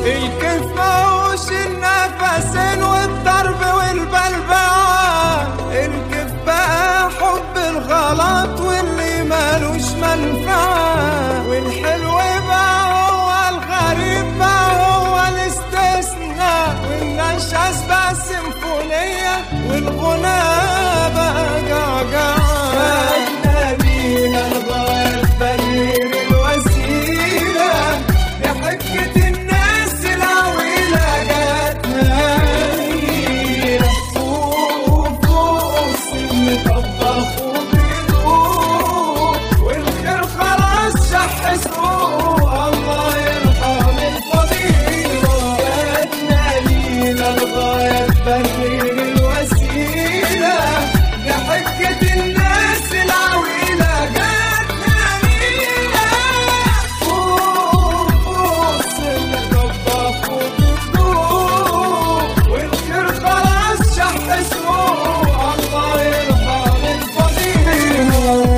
الكيف ماهوش النفسين والضرب والبلبعة الكيف بقى حب الغلط واللي مالوش منفعة والحلو بقى هو الغريب بقى هو الاستثناء والنشاز بقى سيمفونية والغناء بقى جعجعة فاتنا بيها الغاية تبرر الوسيلة لحجة الناس العويلة جاتنا نيلة فوق فوق السن طبخ وبيدوق والخير خلاص شح سوق الله يرحم الفضيلة جاتنا ليلة الغاية تبرر الوسيلة لحجة الناس العويلة جاتنا ليلة فوق فوق السن طبخ وبيدوق والخير خلاص شح سوق الله يرحم الفضيلة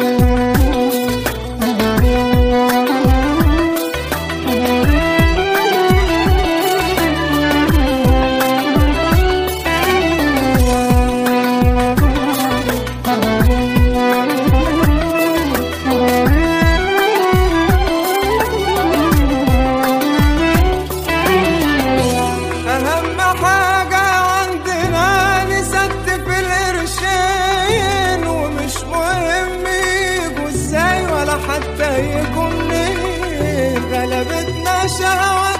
أهم حاجة عندنا نستف القرشين ومش مهم يجوا ازاي ولا حتى يجوا منين غلبتنا شهوة